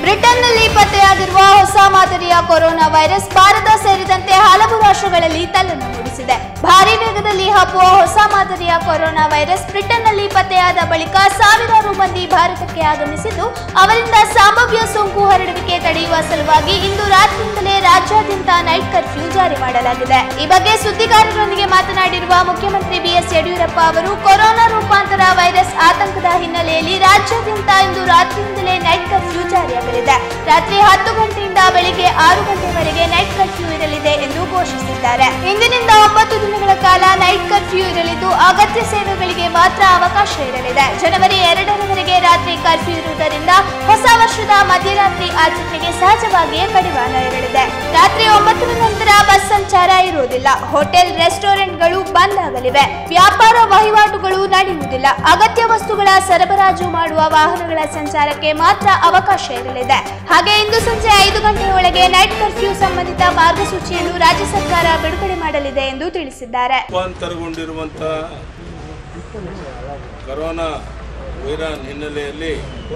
ಬ್ರಿಟನ್ನಲ್ಲಿ ಪತ್ತೆಯಾಗಿರುವ ಹೊಸ ಮಾದರಿಯ ಕೊರೋನಾ ವೈರಸ್ ಭಾರತ ಸೇರಿದಂತೆ ಹಲವು ರಾಷ್ಟ್ರಗಳಲ್ಲಿ ತಲ್ಲನ್ನು ಮೂಡಿಸಿದೆ ಭಾರಿ ವೇಗದಲ್ಲಿ ಹಬ್ಬುವ ಹೊಸ ಮಾದರಿಯ ಕೊರೋನಾ ವೈರಸ್ ಬ್ರಿಟನ್ನಲ್ಲಿ ಪತ್ತೆಯಾದ ಬಳಿಕ ಸಾವಿರಾರು ಮಂದಿ ಭಾರತಕ್ಕೆ ಆಗಮಿಸಿದ್ದು ಅವರಿಂದ ಸಂಭಾವ್ಯ ಸೋಂಕು ಹರಡುವಿಕೆ ತಡೆಯುವ ಸಲುವಾಗಿ ಇಂದು ರಾತ್ರಿಯಿಂದಲೇ ರಾಜ್ಯಾದ್ಯಂತ ನೈಟ್ ಕರ್ಫ್ಯೂ ಜಾರಿ ಮಾಡಲಾಗಿದೆ ಈ ಬಗ್ಗೆ ಸುದ್ದಿಗಾರರೊಂದಿಗೆ ಮಾತನಾಡಿರುವ ಮುಖ್ಯಮಂತ್ರಿ ಬಿಎಸ್ ಯಡಿಯೂರಪ್ಪ ಅವರು ಕೊರೋನಾ ರೂಪಾಂತರ ವೈರಸ್ ಆತಂಕದ ಹಿನ್ನೆಲೆಯಲ್ಲಿ ರಾಜ್ಯಾದ್ಯಂತ ಇಂದು ರಾತ್ರಿಯಿಂದಲೇ ನೈಟ್ ಕರ್ಫ್ಯೂ ಜಾರಿಯಾಗಲಿದೆ ರಾತ್ರಿ ಹತ್ತು ಗಂಟೆಯಿಂದ ಬೆಳಿಗ್ಗೆ ಆರು ಗಂಟೆವರೆಗೆ ನೈಟ್ ಕರ್ಫ್ಯೂ ಇರಲಿದೆ ಎಂದು ಘೋಷಿಸಿದ್ದಾರೆ ಇಂದಿನಿಂದ ಒಂಬತ್ತು ದಿನಗಳ ಕಾಲ ನೈಟ್ ಕರ್ಫ್ಯೂ ಇರಲಿದ್ದು ಅಗತ್ಯ ಸೇವೆಗಳಿಗೆ ಮಾತ್ರ ಅವಕಾಶ ಇರಲಿದೆ ಜನವರಿ ಎರಡರವರೆಗೆ ರಾತ್ರಿ ಕರ್ಫ್ಯೂ ಇರುವುದರಿಂದ ಹೊಸ ವರ್ಷದ ಮಧ್ಯರಾತ್ರಿ ಆಚರಣೆಗೆ ಸಹಜವಾಗಿಯೇ ಕಡಿವಾಣ ಇರಲಿದೆ ರಾತ್ರಿ ಒಂಬತ್ತರ ನಂತರ ಬಸ್ ಸಂಚಾರ ಇರುವುದಿಲ್ಲ ಹೋಟೆಲ್ ರೆಸ್ಟೋರೆಂಟ್ಗಳು ಬಂದ್ ಆಗಲಿವೆ ವ್ಯಾಪಾರ ವಹಿವಾಟುಗಳು ನಡೆಯುವುದಿಲ್ಲ ಅಗತ್ಯ ವಸ್ತುಗಳ ಸರಬರಾಜು ಮಾಡುವ ವಾಹನಗಳ ಸಂಚಾರಕ್ಕೆ ಮಾತ್ರ ಅವಕಾಶ ಇರಲಿದೆ ಹಾಗೆ ಇಂದು ಸಂಜೆ ಐದು ಗಂಟೆಯೊಳಗೆ ನೈಟ್ ಕರ್ಫ್ಯೂ ಸಂಬಂಧಿತ ಮಾರ್ಗಸೂಚಿಯನ್ನು ರಾಜ್ಯ ಸರ್ಕಾರ ಬಿಡುಗಡೆ ಮಾಡಲಿದೆ ಎಂದು ತಿಳಿಸಿದ್ದಾರೆ ರೂಪಾಂತರಗೊಂಡಿರುವಂಥ ಕರೋನಾ ವೈರಾನ್ ಹಿನ್ನೆಲೆಯಲ್ಲಿ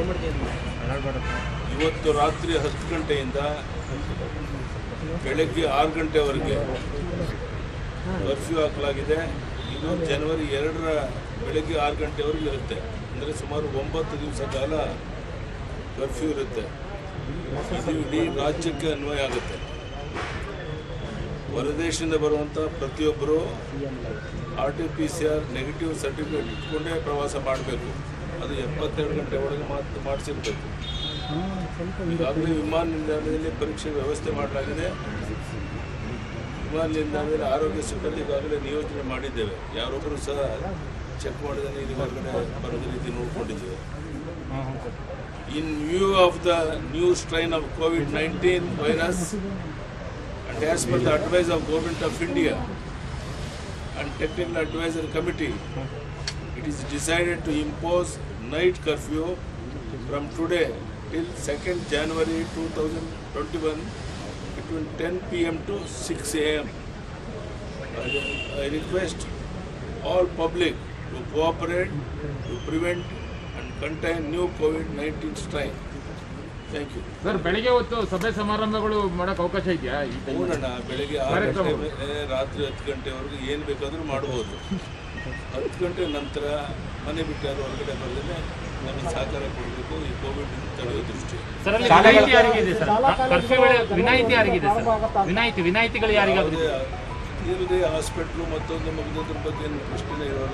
ಇವತ್ತು ರಾತ್ರಿ ಹತ್ತು ಗಂಟೆಯಿಂದ ಬೆಳಗ್ಗೆ ಆರು ಗಂಟೆವರೆಗೆ ಕರ್ಫ್ಯೂ ಹಾಕಲಾಗಿದೆ ಇದು ಜನವರಿ ಎರಡರ ಬೆಳಗ್ಗೆ ಆರು ಗಂಟೆವರೆಗೆ ಇರುತ್ತೆ ಅಂದರೆ ಸುಮಾರು ಒಂಬತ್ತು ದಿವಸ ಕಾಲ ಕರ್ಫ್ಯೂ ಇರುತ್ತೆ ಇದು ಇಡೀ ರಾಜ್ಯಕ್ಕೆ ಅನ್ವಯ ಆಗುತ್ತೆ ಹೊರದೇಶದಿಂದ ಬರುವಂಥ ಪ್ರತಿಯೊಬ್ಬರು R T P C R negative certificate ಇಟ್ಕೊಂಡೇ ಪ್ರವಾಸ ಮಾಡಬೇಕು ಅದು ಎಪ್ಪತ್ತೆರಡು ಗಂಟೆ ಒಳಗೆ ಮಾತು ಮಾಡಿಸಿರ್ಬೇಕು ಈಗಾಗಲೇ ವಿಮಾನ ನಿಲ್ದಾಣದಲ್ಲಿ ಪರೀಕ್ಷೆ ವ್ಯವಸ್ಥೆ ಮಾಡಲಾಗಿದೆ ವಿಮಾನ ನಿಲ್ದಾಣದಲ್ಲಿ ಆರೋಗ್ಯ ಸಿಬ್ಬಂದಿ ಈಗಾಗಲೇ ನಿಯೋಜನೆ ಮಾಡಿದ್ದೇವೆ ಯಾರೊಬ್ಬರು ಸಹ ಚೆಕ್ ಮಾಡಿದ್ರೆ ಇಲ್ಲಿ ಹೊರಗಡೆ ಬರೋದ ರೀತಿ ನೋಡ್ಕೊಂಡಿದ್ದೇವೆ in view of the new strain of COVID nineteen virus and as per the advice of Government of India and Technical Advisory Committee, it is decided to impose night curfew from today till 2nd January 2021 between 10 pm to 6 am. I I request all public to cooperate to prevent and contain new COVID-19 strain. Thank you. Sir ಬೆಳಿಗ್ಗೆ ಹೊತ್ತು ಸಭೆ ಸಮಾರಂಭಗಳು ಮಾಡಕ್ ಅವಕಾಶ ಇದೆಯಾ ಈ time ಅಲ್ಲಿ? ನೋಡೋಣ ಬೆಳಗ್ಗೆ ಆರು ಕಾರ್ಯಕ್ರಮ. ಗಂಟೆ ಮೇಲೆ ರಾತ್ರಿ ಹತ್ತು ಗಂಟೆವರೆಗೂ ಏನು ಬೇಕಾದರೂ ಮಾಡ್ಬೋದು ಹತ್ತು ಗಂಟೆ ನಂತರ ಮನೆ ಬಿಟ್ಟು ಯಾರು ಹೊರಗಡೆ ಬರದೇ ನಮಗೆ ಸಹಕಾರ ಕೊಡಬೇಕು ಈ ಕೋವಿಡ್ ತಡೆಯೋ ದೃಷ್ಟಿ ಸರ್ ಅಲ್ಲಿ ವಿನಾಯಿತಿ ಯಾರಿಗಿದೆ ಸರ್ ಕರ್ಫ್ಯೂ ವೇಳೆ ವಿನಾಯಿತಿ ಯಾರಿಗಿದೆ ಸರ್ ವಿನಾಯಿತಿ ವಿನಾಯಿತಿಗಳು ಯಾರಿಗಾಗುತ್ತೆ ಇಲ್ಲದೆ ಹಾಸ್ಪಿಟ್ಲು ಮತ್ತೊಂದು ಮಗದೊಂದ್ರ ಬಗ್ಗೆ ಏನು ಪ್ರಶ್ನೆ ಇರೋಲ್ಲ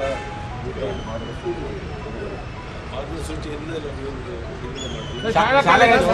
ಮಾರ್ಗಸೂಚಿ ಇಲ್ಲದೆ ನಾವು ಬಿಡುಗಡೆ ಮಾಡ್ತೀವಿ ಶಾಲಾ ಕಾಲೇಜು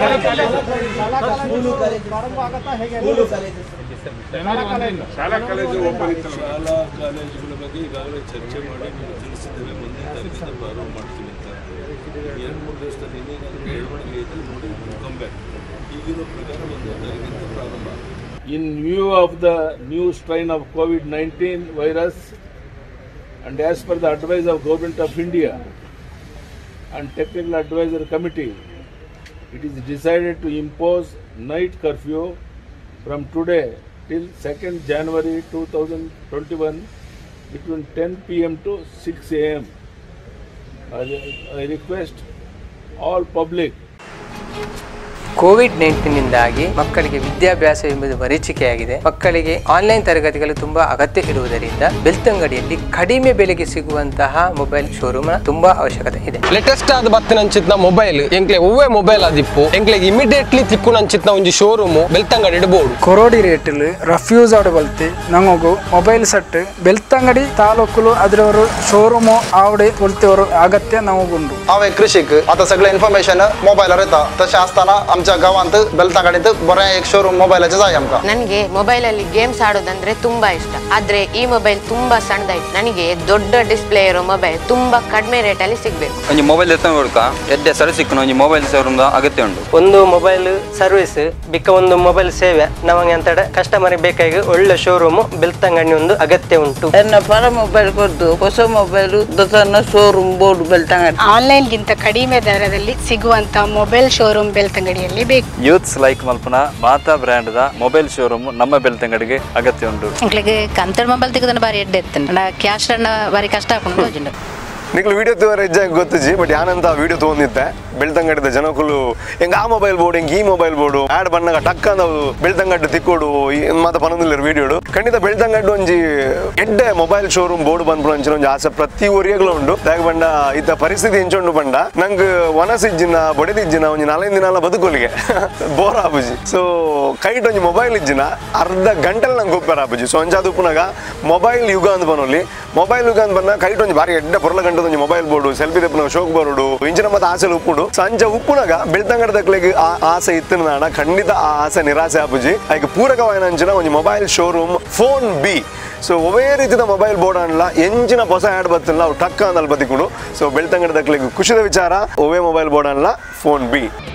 ಶಾಲಾ ಕಾಲೇಜು ಓಪನ್ ಇತ್ತು ಶಾಲಾ ಕಾಲೇಜುಗಳ ಬಗ್ಗೆ ಈಗಾಗಲೇ ಚರ್ಚೆ ಮಾಡಿ ನೀವು ತಿಳಿಸಿದ್ದೇವೆ ಮುಂದಿನ ತಾರೀಕಿಂದ ಪ್ರಾರಂಭ ಮಾಡ್ತೀವಿ ಅಂತ ಎರಡು ಮೂರು ದಿವಸದಲ್ಲಿ ಇನ್ನೇನಾದರೂ ಬೆಳವಣಿಗೆ ಇದ್ರೆ ನೋಡಿ ಕಮ್ ಬ್ಯಾಕ್ ಈಗಿರೋ ಪ್ರಕಾರ ಒಂದನೇ ತಾರೀಕಿಂದ ಪ್ರಾರಂಭ in view of the new strain of COVID nineteen virus and as per the advice of government of India and technical advisory committee, it is decided to impose night curfew from today till 2nd January 2021 between 10 pm to 6 am. I, I request all public COVID ನೈನ್ಟೀನ್ನಿಂದಾಗಿ ಮಕ್ಕಳಿಗೆ ವಿದ್ಯಾಭ್ಯಾಸ ಎಂಬುದು ಮರೀಚಿಕೆಯಾಗಿದೆ ಮಕ್ಕಳಿಗೆ online ತರಗತಿಗಳು ತುಂಬಾ ಅಗತ್ಯ ಇರುವುದರಿಂದ ಬೆಳ್ತಂಗಡಿಯಲ್ಲಿ ಕಡಿಮೆ ಬೆಲೆಗೆ ಸಿಗುವಂತಹ ಮೊಬೈಲ್ ಶೋರೂಮ್ ತುಂಬಾ ಅವಶ್ಯಕತೆ ಇದೆ ಲೇಟೆಸ್ಟ್ ಆದ ಬತ್ತಿನಂಚಿತ್ನ ಮೊಬೈಲ್ ಎಂಕ್ಲೆ ಒವ್ವೇ ಮೊಬೈಲ್ ಆದಿಪ್ಪು ಎಂಕ್ಲೆಗ್ ಇಮಿಡಿಯೇಟ್ಲಿ ತಿಕ್ಕುನಂಚಿತ್ನ ಒಂಜಿ ಶೋರೂಮ್ ಬೆಳ್ತಂಗಡಿ ಇಡಬಹುದು ಕೊರೋಡಿ ರೇಟಿಲ್ ರಫ್ಯೂಸ್ ಆಡು ಬಲ್ತಿ ನಂಗೊಗು ಮೊಬೈಲ್ ಸೆಟ್ ಬೆಳ್ತಂಗಡಿ ತಾಲೂಕುಲು ಅದ್ರವರು ಶೋರೂಮು ಆವಡೆ ಉಳ್ತಿಯವರು ಅಗತ್ಯ ನಮಗುಂಡು हांवें कृषीक आतां सगळें इन्फॉर्मेशन मोबायलार येता तशें आसतना आमच्या गांवांत बेलतांगाडीत बरें एक शोरूम मोबायलाचें जाय आमकां ನನಗೆ ಮೊಬೈಲ್ ಅಲ್ಲಿ ಗೇಮ್ಸ್ ಆಡೋದಂದ್ರೆ ತುಂಬಾ ಇಷ್ಟ ಆದ್ರೆ ಈ ಮೊಬೈಲ್ ತುಂಬಾ ಸಣ್ಣದಾಯ್ತು ನನಗೆ ದೊಡ್ಡ ಡಿಸ್ಪ್ಲೇ ಇರೋ ಮೊಬೈಲ್ ತುಂಬಾ ಕಡಿಮೆ ರೇಟ್ ಅಲ್ಲಿ ಸಿಗ್ಬೇಕು ಒಂಜಿ ಮೊಬೈಲ್ ಎತ್ತ ಕೊಡ್ಕ ಎಡ್ಡೆ ಸರಿ ಸಿಕ್ಕನ ಒಂಜಿ ಮೊಬೈಲ್ ಶೋರೂಮ್ ಅಗತ್ಯ ಉಂಟು ಒಂದು ಮೊಬೈಲ್ ಸರ್ವಿಸ್ ಬಿಕ್ಕ ಒಂದು ಮೊಬೈಲ್ ಸೇವೆ ನಮಗೆ ಅಂತ ಕಸ್ಟಮರ್ ಬೇಕಾಗಿ ಒಳ್ಳೆ ಶೋರೂಮ್ ಬೆಳ್ತಂಗಡಿ ಒಂದು ಅಗತ್ಯ ಉಂಟು ನನ್ನ ಪರ ಮೊಬೈಲ್ ಕೊಟ್ಟು ಹೊಸ ಮೊಬೈಲ್ ದೊಡ್ಡ ಶೋರೂಮ್ ಬೋರ್ಡ್ ಬೆಳ್ತಂಗಡಿ ಆನ್ಲೈನ್ಗಿಂತ ಕಡಿಮೆ ದರದಲ್ಲಿ ಸಿಗುವಂತ ಮೊಬೈಲ್ ಶೋರೂಮ್ ಬೆಳ್ತಂಗಡಿಯಲ್ಲಿ ಬೇಕು ಯೂತ್ಸ್ ಲೈಕ್ ಮಲ್ಪನ ಮಾತಾ ಬ್ರ್ಯಾಂಡ್ ದ ಮೊಬೈಲ್ ಶೋರೂಮ್ ನಮ್ಮ ಬೆಳ್ತಂಗಡಿಗೆ ಅಗತ್ಯ ಉಂಟು ಮಕ್ಳಿಗೆ ಕಂತಡ್ ಮೊಬೈಲ್ ತೆಗೆದ್ರೆ ಬಾರಿ ಎಡ್ಡೆ ಎತ್ತನ ಕ್ಯಾಶ್ ರನ್ನ ಬಾರಿ ಕಷ್ಟ ಹಾಕೊಂಡು ನಿಕ್ಲು ವಿಡಿಯೋ ತೋರ ಇಜ್ಜಾಗ ಗೊತ್ತಿಜ್ಜಿ ಬಟ್ ಯಾನಂತ ವಿಡಿಯೋ ತೊಗೊಂಡಿದ್ದೆ ಬೆಳ್ತಂಗಡಿದ ಜನಕುಲು ಹೆಂಗ ಆ ಮೊಬೈಲ್ ಬೋರ್ಡ್ ಹೆಂಗ್ ಈ ಮೊಬೈಲ್ ಬೋರ್ಡು ಆಡ್ ಬಣ್ಣಗ ಟಕ್ ಅಂದ ಬೆಳ್ತಂಗಡ್ಡು ತಿಕ್ಕೋಡು ಮಾತ ಪನೊಂದಿಲ್ಲ ವಿಡಿಯೋಡು ಖಂಡಿತ ಬೆಳ್ತಂಗಡ್ಡು ಒಂಜಿ ಎಡ್ಡೆ ಮೊಬೈಲ್ ಶೋರೂಮ್ ಬೋರ್ಡ್ ಬಂದ್ಬಿಡು ಅಂಚಿನ ಒಂಜಿ ಆಸೆ ಪ್ರತಿ ಊರಿಯಾಗ್ಲೂ ಉಂಡು ದಾಗ ಬಂಡ ಇತ್ತ ಪರಿಸ್ಥಿತಿ ಹೆಂಚೊಂಡು ಬಂಡ ನಂಗೆ ಒನಸಿಜ್ಜಿನ ಬಡಿದಿಜ್ಜಿನ ಒಂಜಿ ನಾಲ್ಕೈದು ದಿನ ಎಲ್ಲ ಬದುಕೊಲಿಗೆ ಬೋರ್ ಆಪುಜಿ ಸೊ ಕೈಟ್ ಒಂಜಿ ಮೊಬೈಲ್ ಇಜ್ಜಿನ ಅರ್ಧ ಗಂಟೆಲ್ ನಂಗೆ ಗೊಬ್ಬರ ಆಪುಜಿ ಸೊ ಅಂಚಾದ ಉಪ್ಪುನಾಗ ಮೊಬೈಲ್ ಯುಗ ಅಂತ ಬನ್ನೋಲಿ ಮೊಬೈಲ್ ಯುಗ ಅಂತ ಬಂದ ಕೈಟ್ ಒಂಜಿ ಬಾರಿ ಎಡ್ಡೆ ಪೊರ್ಲ ಗಂಟೆ ಒಂಜಿ ಮೊಬೈಲ್ ಬೋರ್ಡು ಸೆಲ್ಫಿ ತೆಪ್ಪನ ಶೋಕ್ ಬರೋಡು ಇಂಚಿನ ಮತ್ತೆ ಆಸೆ ಉಪ್ಪುಡು ಸಂಜೆ ಉಪ್ಪುನಾಗ ಬೆಳ್ತಂಗಡ ದಕ್ಲೆಗೆ ಆ ಆಸೆ ಇತ್ತಿನ ನಾಡ ಖಂಡಿತ ಆ ಆಸೆ ನಿರಾಸೆ ಆಪುಜಿ ಅದಕ್ಕೆ ಪೂರಕವಾದ ಅಂಚಿನ ಒಂಜಿ mobile showroom phone B so ಒವೇ ರೀತಿಯ ಮೊಬೈಲ್ ಬೋರ್ಡ್ ಅನ್ಲ ಎಂಚಿನ ಹೊಸ ಆ್ಯಡ್ ಬತ್ತಿಲ್ಲ ಅವು ಟಕ್ಕ ಅಂದಲ್ಲಿ ಬದಿಕೊಂಡು ಸೊ ಬೆಳ್ತಂಗಡ ದಕ್ಲೆಗೆ ಖುಷಿದ ವಿಚಾರ ಒವೇ ಮೊಬೈಲ್ ಬೋರ್ಡ್ ಅನ್ಲ ಫೋನ್ ಬಿ